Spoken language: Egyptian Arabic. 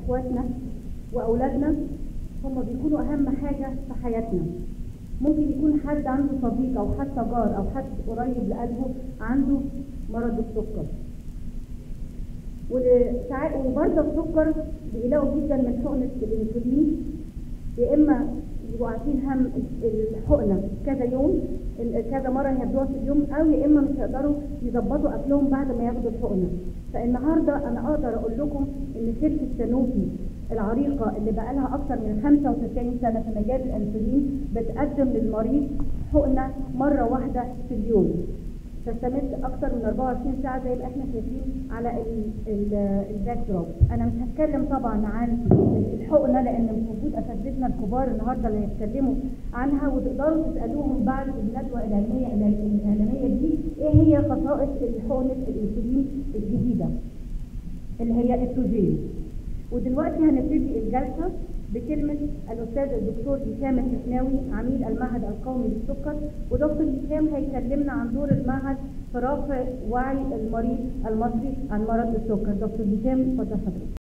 اخواتنا واولادنا هم بيكونوا اهم حاجه في حياتنا ممكن يكون حد عنده صديق او حتى جار او حد قريب لقلبه عنده مرض السكر وساعات ومرضى السكر بيقلقوا جدا من حقنه الانسولين يا اما يبقوا عارفين هم الحقنه كذا يوم كذا مره ياخدوها في اليوم او يا اما مش هيقدروا يظبطوا اكلهم بعد ما ياخدوا الحقنه فالنهارده انا اقدر اقول لكم ان شركه سانوفي العريقه اللي بقى لها اكثر من 95 سنه في مجال الانسولين بتقدم للمريض حقنه مره واحده في اليوم تستمر اكثر من 24 ساعه زي ما احنا شايفين على الباك دروب انا مش هتكلم طبعا عن الحقنه لان مش موجود اساتذتنا الكبار النهارده اللي هيتكلموا عنها وتقدروا تسالوهم بعد الندوه العلميه الاعلاميه دي ايه هي خصائص حقنه الانسولين الجديده اللي هي التوجين ودلوقتي هنبتدي الجلسه بكلمة الأستاذ الدكتور هشام الحفناوي عميد المعهد القومي للسكر ودكتور هشام هيكلمنا عن دور المعهد في رفع وعي المريض المصري عن مرض السكر دكتور هشام اتفضل حضرتك